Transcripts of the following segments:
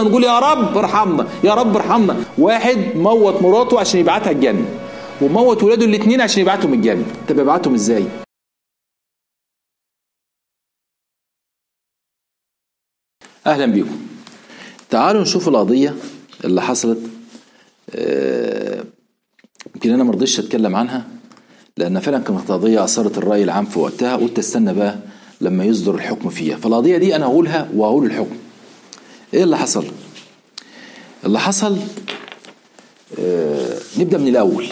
نقول يا رب ارحمنا يا رب ارحمنا واحد موت مراته عشان يبعتها الجنه وموت ولاده الاثنين عشان يبعتهم الجنه طب يبعتهم ازاي اهلا بيكم تعالوا نشوف القضيه اللي حصلت آه، يمكن انا ما رضيتش اتكلم عنها لان فعلا كانت قضيه اثارت الراي العام في وقتها قلت استنى بقى لما يصدر الحكم فيها فالقضيه دي انا هقولها وهقول الحكم ايه اللي حصل اللي حصل آه، نبدا من الاول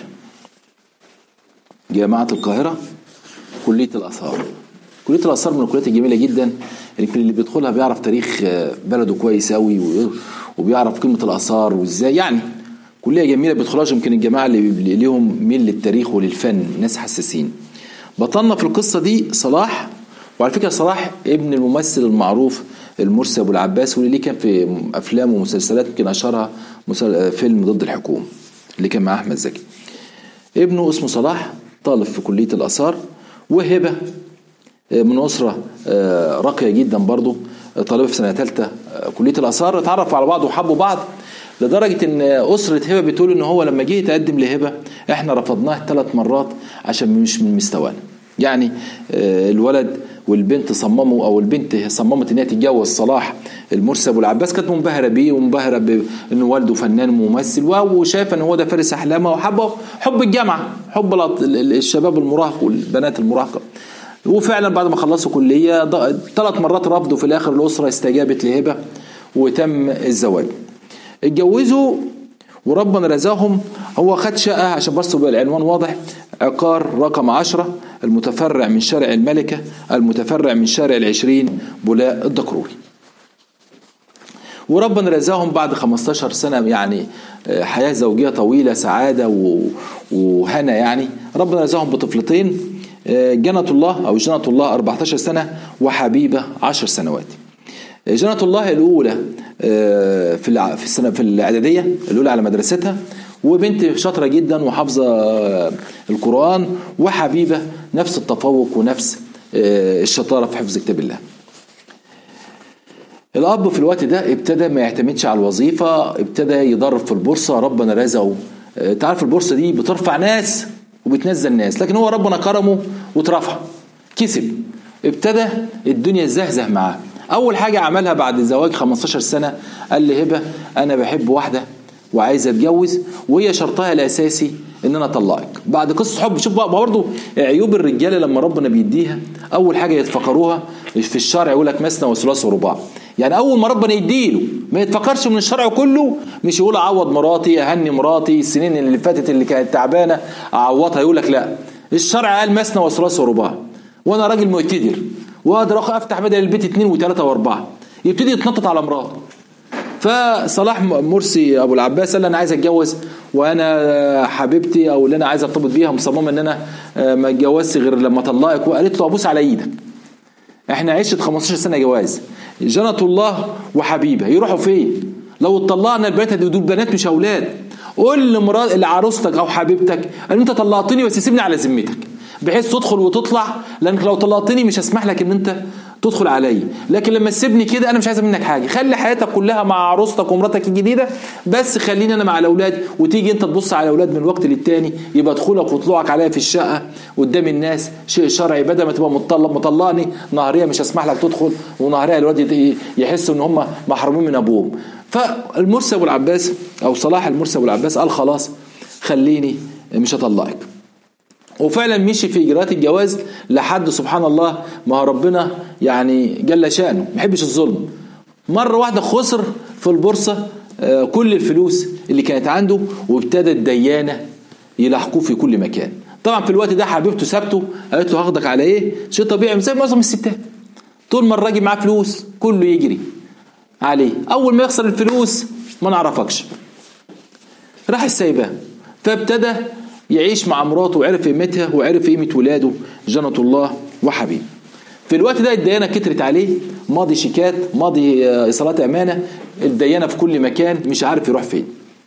جامعه القاهره كليه الاثار كليه الاثار من الكليات الجميله جدا يمكن اللي بيدخلها بيعرف تاريخ آه، بلده كويس قوي وبيعرف قيمه الاثار وازاي يعني كليه جميله بيدخلهاش يمكن الجماعه اللي اللي ليهم ميل للتاريخ وللفن ناس حساسين بطلنا في القصه دي صلاح وعلى فكره صلاح ابن الممثل المعروف المرسي ابو العباس واللي ليه كان في افلام ومسلسلات يمكن اشهرها مسل- فيلم ضد الحكومه اللي كان مع احمد زكي ابنه اسمه صلاح طالب في كليه الاثار وهبه من اسره آه، راقيه جدا برضه طالبه في سنه ثالثه كليه الاثار اتعرفوا على بعض وحبوا بعض لدرجه ان اسره هبه بتقول ان هو لما جه يتقدم لهبه احنا رفضناه ثلاث مرات عشان مش من مستوانا يعني آه، الولد والبنت صمموا او البنت صممت ان هي تتجوز صلاح المرسي ابو العباس كانت منبهره بيه ومنبهره بان والده فنان وممثل وشايفه ان هو ده فارس احلامها وحبه حب الجامعه حب الأط- الشباب المراهق والبنات المراهقه وفعلا بعد ما خلصوا كليه ثلاث مرات رفضوا في الاخر الاسره استجابت لهبه وتم الزواج اتجوزوا وربنا رزقهم هو خد شقه عشان بس يبقى العنوان واضح عقار رقم عشرة المتفرع من شارع الملكة المتفرع من شارع العشرين بولاء الدكروري وربنا رزقهم بعد 15 سنة يعني آه، حياة زوجية طويلة سعادة و- وهنا يعني ربنا رزقهم بطفلتين آه، جنة الله أو جنة الله 14 سنة وحبيبة 10 سنوات جنة الله الأولى آه، في الع- في السنة في الإعدادية الأولى على مدرستها وبنت شاطرة جدا وحافظة آه، القرآن وحبيبة نفس التفوق ونفس آه، الشطارة في حفظ كتاب الله الاب في الوقت ده ابتدى ما يعتمدش على الوظيفه ابتدى يضرب في البورصه ربنا رزقه آه، تعرف البورصه دي بترفع ناس وبتنزل ناس لكن هو ربنا كرمه واترفع كسب ابتدى الدنيا تزهزه معاه اول حاجه عملها بعد الزواج 15 سنه قال لي هبه انا بحب واحده وعايز اتجوز وهي شرطها الاساسي ان انا اطلقك بعد قصه حب شوف بقى برضه عيوب الرجاله لما ربنا بيديها اول حاجه يتفكروها في الشرع يقول لك مثنى وثلاث ورباع يعني اول ما ربنا يديله ما يتفكرش من الشرع كله مش يقول اعوض مراتي اهني مراتي السنين اللي فاتت اللي كانت تعبانه اعوضها يقول لك لا الشرع قال مثنى وثلاث ورباع وانا راجل مقتدر واقدر أخ- افتح بدل البيت اثنين وثلاثه واربعه يبتدي يتنطط على مراته فصلاح مرسي ابو العباس قال انا عايز اتجوز وانا حبيبتي او اللي انا عايز ارتبط بيها مصممه ان انا آه، ما اتجوزش غير لما اطلقك وقالت له ابوس على ايدك احنا عشت 15 سنه جواز جنة الله وحبيبه يروحوا فين لو اتطلقنا البنات دول بنات مش اولاد قول لمرات لعروستك او حبيبتك ان انت طلقتني بس سيبني على ذمتك بحيث تدخل وتطلع لانك لو طلقتني مش هسمح لك ان انت تدخل عليا لكن لما تسيبني كده انا مش عايز منك حاجه خلي حياتك كلها مع عروستك ومراتك الجديده بس خليني انا مع الاولاد وتيجي انت تبص على الاولاد من وقت للتاني يبقى دخولك وطلوعك عليا في الشقه قدام الناس شيء شرعي بدل ما تبقى مطلق مطلقني نهاريه مش هسمح لك تدخل ونهاريه الولاد يت- يحسوا ان هم محرومين من ابوهم فالمرسي ابو العباس او صلاح المرسي ابو العباس قال خلاص خليني مش هطلقك وفعلا مشي في اجراءات الجواز لحد سبحان الله ما هو ربنا يعني جل شانه ما يحبش الظلم مره واحده خسر في البورصه آه، كل الفلوس اللي كانت عنده وابتدى الديانه يلاحقوه في كل مكان طبعا في الوقت ده حبيبته سابته قالت له هاخدك على ايه شيء طبيعي زي معظم الستات طول ما الراجل معاه فلوس كله يجري عليه اول ما يخسر الفلوس ما نعرفكش راح السايباه فابتدى يعيش مع مراته وعرف قيمتها وعرف قيمة ولاده جنة الله وحبيب في الوقت ده الديانة كترت عليه ماضي شيكات ماضي آه، إيصالات أمانة الديانة في كل مكان مش عارف يروح فين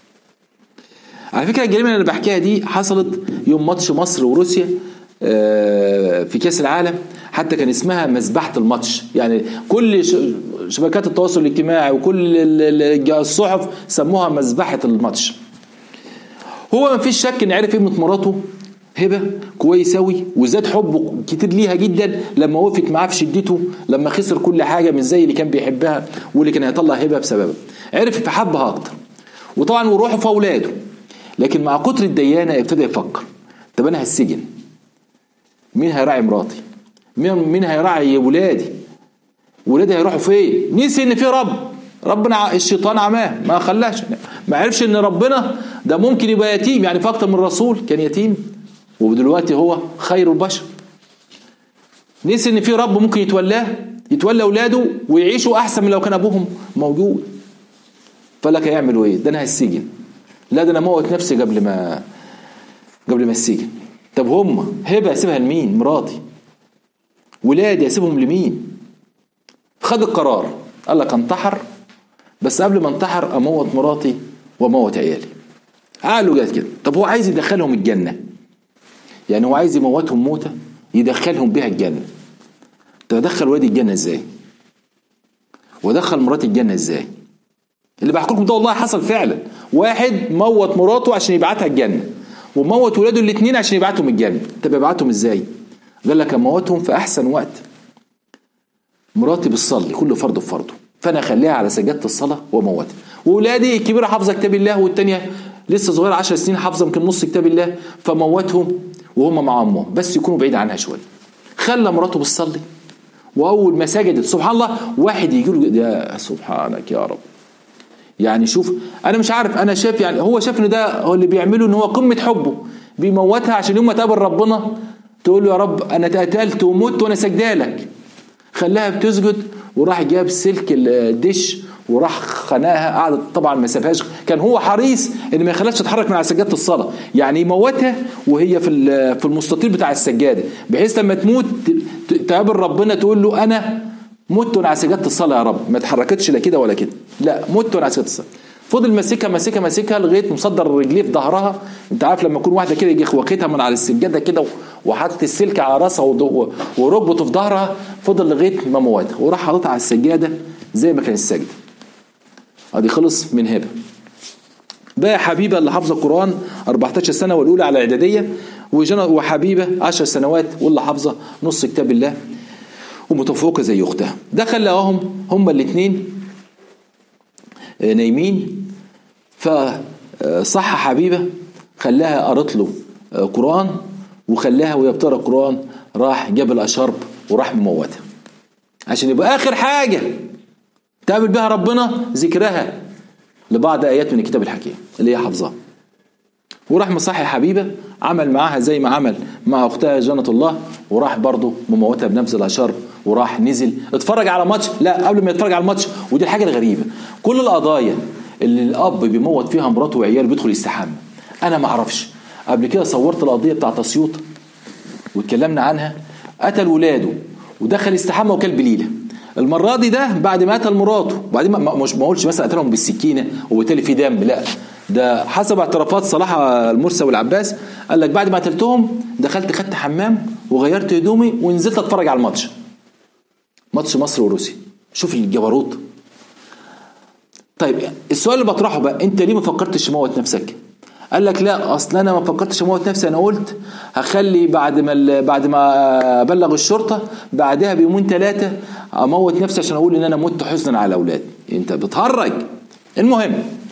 على فكرة الجريمة اللي أنا بحكيها دي حصلت يوم ماتش مصر وروسيا آه، في كأس العالم حتى كان اسمها مذبحة الماتش يعني كل شبكات التواصل الاجتماعي وكل الصحف سموها مذبحة الماتش هو ما فيش شك ان عرف قيمة مراته هبة كويس أوي وزاد حبه كتير ليها جدا لما وقفت معاه في شدته لما خسر كل حاجة مش زي اللي كان بيحبها واللي كان هيطلع هبة بسببها عرف فحبها أكتر وطبعا وروحه في أولاده لكن مع كتر الديانة ابتدى يفكر طب أنا هسجن مين هيراعي مراتي مين مين هيراعي ولادي ولادي هيروحوا فين نسي ان في رب ربنا الشيطان عماه ما خلاش ما عرفش ان ربنا ده ممكن يبقى يتيم يعني في اكتر من رسول كان يتيم ودلوقتي هو خير البشر نسي ان في رب ممكن يتولاه يتولى اولاده ويعيشوا احسن من لو كان ابوهم موجود فلك هيعملوا ايه ده انا هسجن لا ده انا موت نفسي قبل ما قبل ما السجن طب هم هبه اسيبها لمين مراتي ولادي اسيبهم لمين خد القرار قال لك انتحر بس قبل ما انتحر اموت مراتي واموت عيالي قالوا جات كده طب هو عايز يدخلهم الجنه يعني هو عايز يموتهم موته يدخلهم بيها الجنه طب ادخل ولادي الجنه ازاي وادخل مراتي الجنه ازاي اللي بحكي لكم ده والله حصل فعلا واحد موت مراته عشان يبعتها الجنه وموت ولاده الاثنين عشان يبعتهم الجنه طب يبعتهم ازاي قال لك اموتهم في احسن وقت مراتي بتصلي كل فرد بفرضه فانا اخليها على سجاده الصلاه واموتها واولادي الكبيره حافظه كتاب الله والثانيه لسه صغيره 10 سنين حافظه يمكن نص كتاب الله فموتهم وهم مع امهم بس يكونوا بعيد عنها شويه خلى مراته بتصلي واول ما سجدت سبحان الله واحد يجي له يا سبحانك يا رب يعني شوف انا مش عارف انا شايف يعني هو شايف ان ده هو اللي بيعمله ان هو قمه حبه بيموتها عشان يوم ما تقابل ربنا تقول له يا رب انا اتقتلت ومت وانا سجدالك خلاها بتسجد وراح جاب سلك الدش وراح خناها قعدت طبعا ما سابهاش كان هو حريص ان ما يخليهاش تتحرك من على سجاده الصلاه يعني يموتها وهي في في المستطيل بتاع السجاده بحيث لما تموت تقابل ربنا تقول له انا مت وانا على سجاده الصلاه يا رب ما اتحركتش لا كده ولا كده لا مت وانا على سجاده الصلاه فضل ماسكها ماسكها ماسكها لغايه مصدر رجليه في ظهرها انت عارف لما يكون واحده كده يجي واخدها من على السجاده كده وحاطط السلك على راسها وركبته في ظهرها فضل لغايه ما موتها وراح حاططها على السجاده زي ما كان السجد ادي خلص من هبه بقى حبيبه اللي حافظه القران 14 سنه والاولى على الاعداديه وحبيبه 10 سنوات واللي حافظه نص كتاب الله ومتفوقه زي اختها دخل لقاهم هما الاثنين نايمين فصح حبيبه خلاها قرت له قران وخلاها وهي بتقرا القران راح جاب الاشرب وراح مموتها عشان يبقى اخر حاجه تقابل بها ربنا ذكرها لبعض ايات من الكتاب الحكيم اللي هي حافظاها وراح مصحي حبيبه عمل معاها زي ما عمل مع اختها جنة الله وراح برضه مموتها بنفس الاشرب وراح نزل اتفرج على ماتش لا قبل ما يتفرج على الماتش ودي الحاجه الغريبه كل القضايا اللي الاب بيموت فيها مراته وعياله بيدخل يستحمى انا ما اعرفش قبل كده صورت القضيه بتاعت اسيوط واتكلمنا عنها قتل ولاده ودخل يستحمى وكل بليله المره دي ده بعد ما قتل مراته وبعدين ما مش ما اقولش مثلا قتلهم بالسكينه وبالتالي في دم لا ده حسب اعترافات صلاح المرسي والعباس قال لك بعد ما قتلتهم دخلت خدت حمام وغيرت هدومي ونزلت اتفرج على الماتش ماتش مصر وروسيا شوف الجبروت طيب السؤال اللي بطرحه بقى انت ليه ما فكرتش تموت نفسك قال لك لا اصل انا ما فكرتش اموت نفسي انا قلت هخلي بعد ما بعد ما ابلغ الشرطه بعدها بيومين ثلاثه اموت نفسي عشان اقول ان انا مت حزنا على اولادي انت بتهرج المهم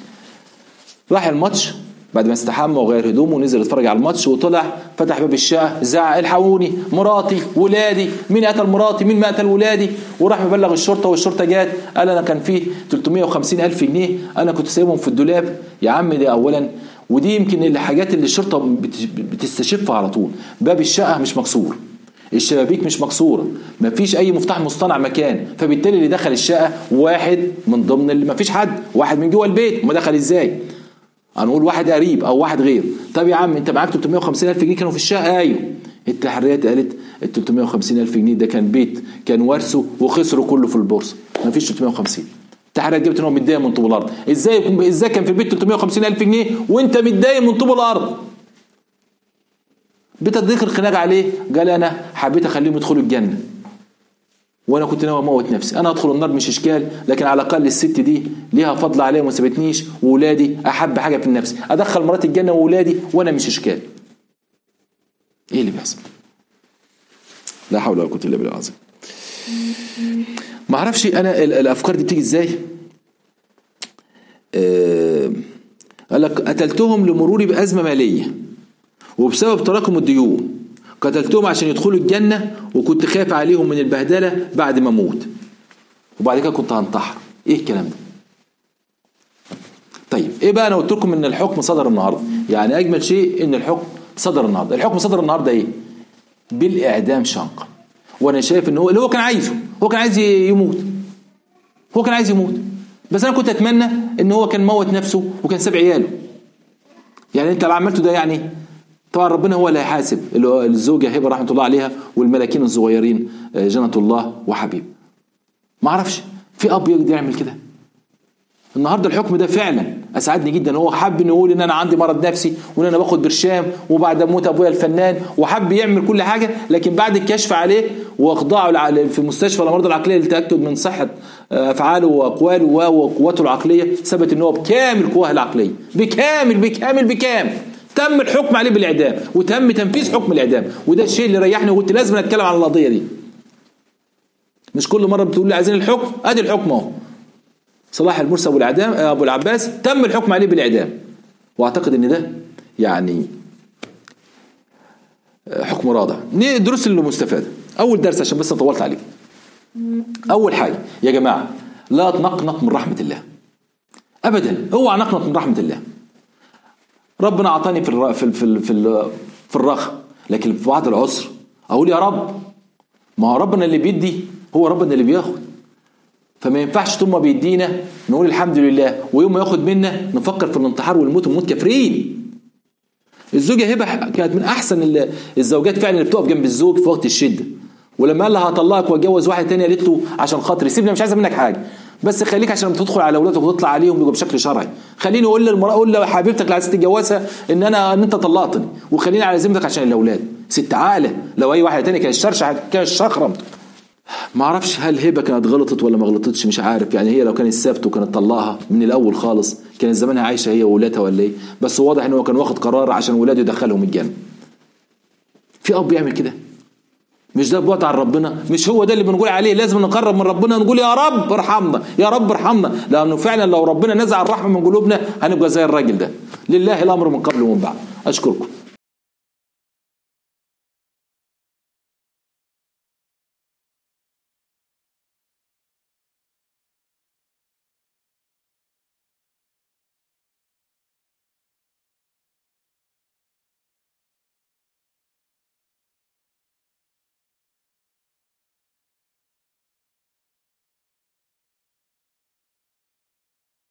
راح الماتش بعد ما استحمى وغير هدومه ونزل يتفرج على الماتش وطلع فتح باب الشقه زعق الحقوني مراتي ولادي مين قتل مراتي مين ما قتل ولادي وراح مبلغ الشرطه والشرطه جات قال انا كان فيه 350 الف جنيه انا كنت سايبهم في الدولاب يا عم ده اولا ودي يمكن الحاجات اللي الشرطه بتستشفها على طول باب الشقه مش مكسور الشبابيك مش مكسوره مفيش اي مفتاح مصطنع مكان فبالتالي اللي دخل الشقه واحد من ضمن اللي مفيش حد واحد من جوه البيت ما دخل ازاي هنقول واحد قريب او واحد غير طب يا عم انت معاك 350 الف جنيه كانوا في الشقه ايوه التحريات قالت ال 350 الف جنيه ده كان بيت كان ورثه وخسره كله في البورصه مفيش 350 التحريات جابت ان هو متضايق من طوب الارض ازاي ازاي كان في البيت 350 الف جنيه وانت متضايق من طوب الارض بتضيق الخناق عليه قال انا حبيت اخليهم يدخلوا الجنه وانا كنت ناوي اموت نفسي انا ادخل النار مش اشكال لكن على الاقل الست دي ليها فضل عليا وما سابتنيش واولادي احب حاجه في النفس ادخل مراتي الجنه واولادي وانا مش اشكال ايه اللي بيحصل لا حول ولا قوه الا بالله العظيم ما اعرفش انا الافكار دي بتيجي ازاي أه قال لك قتلتهم لمروري بازمه ماليه وبسبب تراكم الديون قتلتهم عشان يدخلوا الجنة وكنت خايف عليهم من البهدلة بعد ما اموت وبعد كده كنت هنتحر ايه الكلام ده طيب ايه بقى انا قلت لكم ان الحكم صدر النهارده يعني اجمل شيء ان الحكم صدر النهارده الحكم صدر النهارده ايه بالاعدام شنقا وانا شايف ان هو اللي هو كان عايزه هو كان عايز يموت هو كان عايز يموت بس انا كنت اتمنى ان هو كان موت نفسه وكان ساب عياله يعني انت اللي عملته ده يعني طبعا ربنا هو اللي هيحاسب اللي هو الزوجه هبه رحمه الله عليها والملاكين الصغيرين جنة الله وحبيب ما اعرفش في اب يقدر يعمل كده النهارده الحكم ده فعلا اسعدني جدا هو حب انه يقول ان انا عندي مرض نفسي وان انا باخد برشام وبعد موت ابويا الفنان وحب يعمل كل حاجه لكن بعد الكشف عليه واخضاعه في مستشفى الامراض العقليه للتاكد من صحه افعاله واقواله وقوته العقليه ثبت ان هو بكامل قواه العقليه بكامل بكامل بكامل تم الحكم عليه بالاعدام وتم تنفيذ حكم الاعدام وده الشيء اللي ريحني وقلت لازم اتكلم عن القضيه دي مش كل مره بتقول لي عايزين الحكم ادي الحكم اهو صلاح المرسي ابو الاعدام ابو العباس تم الحكم عليه بالاعدام واعتقد ان ده يعني حكم رادع الدروس اللي مستفاده اول درس عشان بس طولت عليه اول حاجه يا جماعه لا تنقنط من رحمه الله ابدا اوعى نقنط من رحمه الله ربنا اعطاني في الر... في في في, في الرخاء لكن في بعض العسر اقول يا رب ما هو ربنا اللي بيدي هو ربنا اللي بياخد فما ينفعش طول ما بيدينا نقول الحمد لله ويوم ما ياخد منا نفكر في الانتحار والموت ونموت كافرين الزوجة هبة كانت من أحسن الزوجات فعلا اللي بتقف جنب الزوج في وقت الشدة ولما قال لها هطلقك واتجوز واحد تاني قالت له عشان خاطري سيبني مش عايزه منك حاجه بس خليك عشان لما تدخل على اولادك وتطلع عليهم يبقى بشكل شرعي خليني اقول للمراه اقول لحبيبتك اللي عايز تتجوزها ان انا ان انت طلقتني وخليني على ذمتك عشان الاولاد ست عاقله لو اي واحده تاني كانت شرشح كانت شخرم ما اعرفش هل هبه كانت غلطت ولا ما غلطتش مش عارف يعني هي لو كانت سابت وكانت طلقها من الاول خالص كانت زمانها عايشه هي واولادها ولا ايه بس واضح ان هو كان واخد قرار عشان ولاده يدخلهم الجنه في اب يعمل كده مش ده بعد عن ربنا مش هو ده اللي بنقول عليه لازم نقرب من ربنا نقول يا رب ارحمنا يا رب ارحمنا لانه فعلا لو ربنا نزع الرحمه من قلوبنا هنبقى زي الراجل ده لله الامر من قبل ومن بعد اشكركم